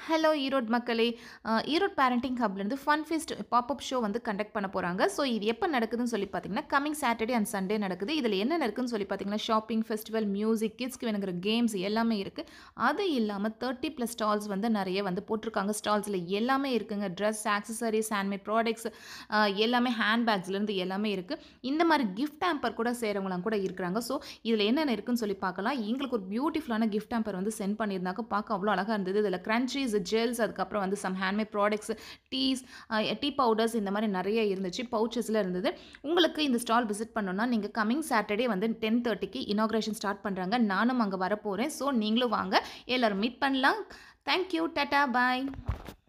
hello Erode மக்களே அஹ், Erode parenting ஹப்லேருந்து ஃபன் ஃபெஸ்ட் பாப்அப் ஷோ வந்து கண்டக்ட் பண்ண போகிறாங்க ஸோ இது எப்போ நடக்குதுன்னு சொல்லி பார்த்தீங்கன்னா கமிங் சாட்டர்டே அண்ட் சண்டே நடக்குது இதில் என்ன இருக்குன்னு சொல்லி பார்த்தீங்கன்னா ஷாப்பிங் ஃபெஸ்டிவல் மியூசிக் கிட்ஸ்க்கு வேணுங்கிற கேம்ஸ் எல்லாமே இருக்குது அது இல்லாமல் தேர்ட்டி ப்ளஸ் ஸ்டால்ஸ் வந்து நிறைய வந்து போட்டிருக்காங்க ஸ்டால்ஸில் எல்லாமே இருக்குங்க ட்ரெஸ் ஆக்சசரிஸ் ஹேண்ட்மேட் ப்ராடக்ட்ஸ் எல்லாமே ஹேண்ட்பேக்ஸ்லேருந்து எல்லாமே இருக்குது இந்த மாதிரி கிஃப்ட் ஹேம்பர் கூட சேரவங்களாம் கூட இருக்கிறாங்க ஸோ இதில் என்னென்ன இருக்குன்னு சொல்லி பார்க்கலாம் எங்களுக்கு ஒரு பியூட்டிஃபுல்லான கிஃப்ட் ஹேம்பர் வந்து சென்ட் பண்ணியிருந்தாங்க பார்க்க அவ்வளோ அழகாக இருந்தது இதில் க்ரன்ச்சீஸ் ஜெல்ஸ் அதுக்கப்புறம் வந்து some handmade products teas tea powders இந்த மாதிரி நிறைய இருந்துச்சு பவுச்சஸில் இருந்தது உங்களுக்கு இந்த ஸ்டால் விசிட் பண்ணணும்னா நீங்கள் கமிங் சாட்டர்டே வந்து டென் தேர்ட்டிக்கு இனாக்ரேஷன் ஸ்டார்ட் பண்ணுறாங்க நானும் அங்கே வரப்போகிறேன் ஸோ நீங்களும் வாங்க எல்லோரும் மீட் பண்ணலாம் தேங்க்யூ டாட்டா பாய்